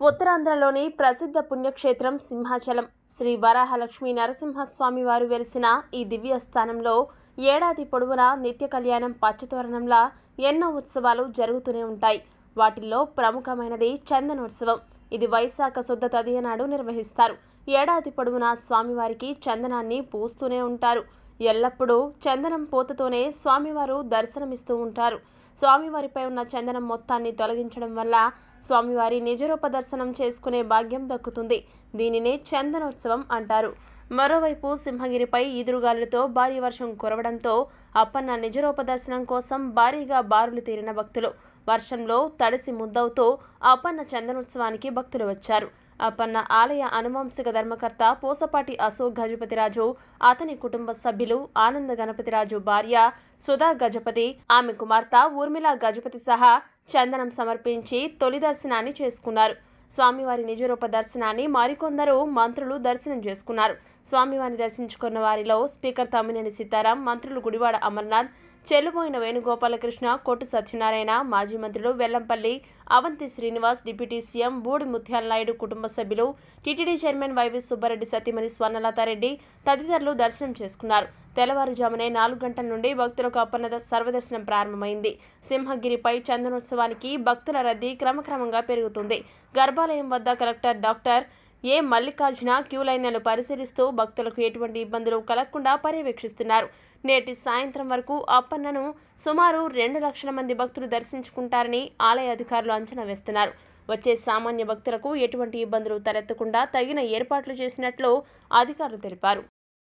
ఉత్తరాంధ్రలోని ప్రసిద్ధ పుణ్యక్షేత్రం సింహాచలం శ్రీ వరాహలక్ష్మీ నరసింహస్వామి వారు వెలిసిన ఈ దివ్య స్థానంలో ఏడాది పొడవునా నిత్య కళ్యాణం పచ్చతోరణంలా ఎన్నో ఉత్సవాలు జరుగుతూనే ఉంటాయి వాటిల్లో ప్రముఖమైనది చందనోత్సవం ఇది వైశాఖ శుద్ధ తదియ నాడు నిర్వహిస్తారు ఏడాది పొడవునా స్వామివారికి చందనాన్ని పూస్తూనే ఉంటారు ఎల్లప్పుడూ చందనం పూతతోనే స్వామివారు దర్శనమిస్తూ ఉంటారు స్వామివారిపై ఉన్న చందనం మొత్తాన్ని తొలగించడం వల్ల స్వామివారి నిజరూప దర్శనం చేసుకునే భాగ్యం దక్కుతుంది దీనినే చందనోత్సవం అంటారు మరోవైపు సింహగిరిపై ఈదురుగాలులతో భారీ వర్షం కురవడంతో అప్పన్న నిజరూప దర్శనం కోసం భారీగా బారులు తీరిన భక్తులు వర్షంలో తడిసి ముద్దవుతూ అప్పన్న చందనోత్సవానికి భక్తులు వచ్చారు అప్పన్న ఆలయ అనువంశిక ధర్మకర్త పూసపాటి అశోక్ గజపతిరాజు అతని కుటుంబ సభ్యులు ఆనంద గణపతిరాజు భార్య సుధా గజపతి ఆమె కుమార్తె ఊర్మిళ గజపతి సహా చందనం సమర్పించి తొలి దర్శనాన్ని చేసుకున్నారు స్వామివారి నిజరూప దర్శనాన్ని మరికొందరు మంత్రులు దర్శనం చేసుకున్నారు స్వామివారిని దర్శించుకున్న వారిలో స్పీకర్ తమ్మినేని సీతారాం మంత్రులు గుడివాడ అమర్నాథ్ చెల్లుబోయిన వేణుగోపాలకృష్ణ కొట్టు సత్యనారాయణ మాజీ మంత్రులు వెల్లంపల్లి అవంతి శ్రీనివాస్ డిప్యూటీ సీఎం బూడి ముత్యాల నాయుడు కుటుంబ సభ్యులు టీటీడీ చైర్మన్ వైవి సుబ్బారెడ్డి సతీమణి స్వర్ణలతారెడ్డి తదితరులు దర్శనం చేసుకున్నారు తెల్లవారుజామునే నాలుగు గంటల నుండి భక్తులకు అప్పన్న సర్వదర్శనం ప్రారంభమైంది సింహగిరిపై చందనోత్సవానికి భక్తుల రద్దీ క్రమక్రమంగా పెరుగుతుంది గర్భాలయం వద్ద collector doctor A Mallikarjuna queue లైన్లను పరిశీలిస్తూ భక్తులకు ఎటువంటి ఇబ్బందులు కలగకుండా పర్యవేక్షిస్తున్నారు నేటి సాయంత్రం వరకు అప్పన్నను సుమారు రెండు లక్షల మంది భక్తులు దర్శించుకుంటారని ఆలయ అధికారులు అంచనా వేస్తున్నారు వచ్చే సామాన్య భక్తులకు ఎటువంటి ఇబ్బందులు తలెత్తకుండా తగిన ఏర్పాట్లు చేసినట్లు అధికారులు తెలిపారు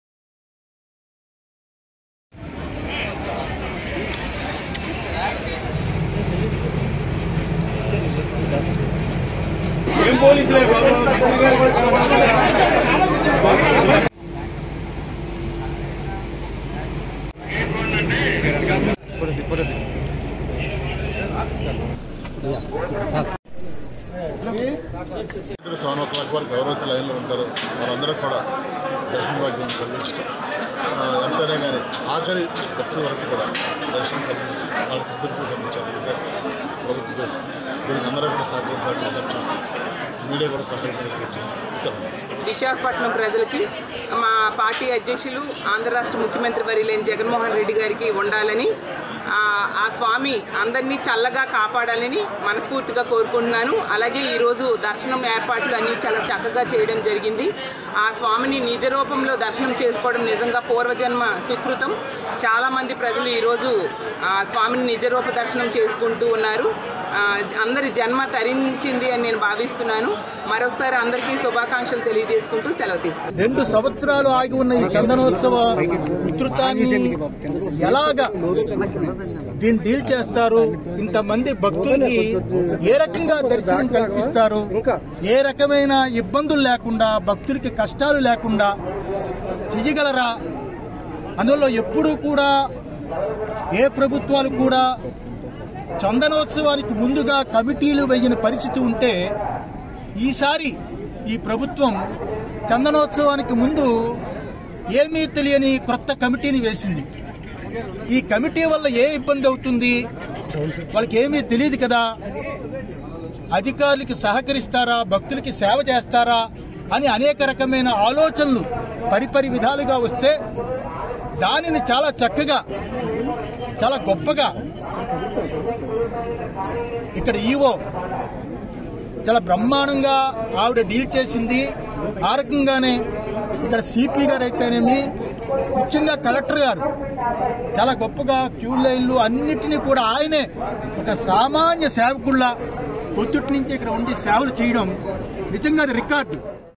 ఇద్దరు సోనోత్వానికి వారికి ఎవరైతే లైన్లో ఉంటారో వారందరూ కూడా దర్శన భాగ్యం కలిగించడం ఆ, ఎంతైనా కానీ ఆఖరి భక్తుల వరకు కూడా దర్శనం కలిగించి వాళ్ళకి తృప్తి కలిగించాలి ఇదే ప్రభుత్వం చేసి దీనికి అందరూ కూడా సహకరించాలని విజ్ఞప్తి చేస్తాం మీడియా కూడా సహకరించాలని విజ్ఞప్తి చేస్తాం విశాఖపట్నం ప్రజలకి మా పార్టీ అధ్యక్షులు ఆంధ్ర రాష్ట్ర ముఖ్యమంత్రి వర్యులైన జగన్మోహన్ రెడ్డి గారికి ఉండాలని ఆ, ఆ స్వామి అందరినీ చల్లగా కాపాడాలని మనస్ఫూర్తిగా కోరుకుంటున్నాను అలాగే ఈరోజు దర్శనం ఏర్పాట్లు అన్నీ చాలా చక్కగా చేయడం జరిగింది ఆ స్వామిని నిజ రూపంలో దర్శనం చేసుకోవడం నిజంగా పూర్వజన్మ సుకృతం చాలామంది ప్రజలు ఈరోజు ఆ స్వామిని నిజ రూప దర్శనం చేసుకుంటూ ఉన్నారు ఆ, అందరి జన్మ తరించింది అని నేను భావిస్తున్నాను మరొకసారి అందరికీ శుభాకాంక్షలు తెలియజేసుకుంటూ సెలవు తీసుకుంటాను రెండు సంవత్సరాలు ఆగి ఉన్న ఈ చందనోత్సవ ఉధృతాన్ని ఎలాగా దీన్ని డీల్ చేస్తారు ఇంతమంది భక్తులకి ఏ రకంగా దర్శనం కల్పిస్తారు ఏ రకమైన ఇబ్బందులు లేకుండా భక్తులకి కష్టాలు లేకుండా చెయ్యగలరా అందులో ఎప్పుడూ కూడా ఏ ప్రభుత్వాలు కూడా చందనోత్సవానికి ముందుగా కమిటీలు వేయని పరిస్థితి ఉంటే ఈసారి ఈ ప్రభుత్వం చందనోత్సవానికి ముందు ఏమీ తెలియని కొత్త కమిటీని వేసింది ఈ కమిటీ వల్ల ఏ ఇబ్బంది అవుతుంది వాళ్ళకి ఏమీ తెలియదు కదా అధికారులకి సహకరిస్తారా భక్తులకి సేవ చేస్తారా అని అనేక రకమైన ఆలోచనలు పరిపరి విధాలుగా వస్తే దానిని చాలా చక్కగా చాలా గొప్పగా ఇక్కడ ఈవో చాలా బ్రహ్మాండంగా ఆవిడ డీల్ చేసింది ఆ రకంగానే ఇక్కడ సిపి గారు అయితేనేమి ముఖ్యంగా కలెక్టర్ గారు చాలా గొప్పగా క్యూ లైన్లు అన్నిటినీ కూడా ఆయనే ఒక సామాన్య సేవకుల్లా పొద్దుటి నుంచి ఇక్కడ ఉండి సేవలు చేయడం నిజంగా అది రికార్డు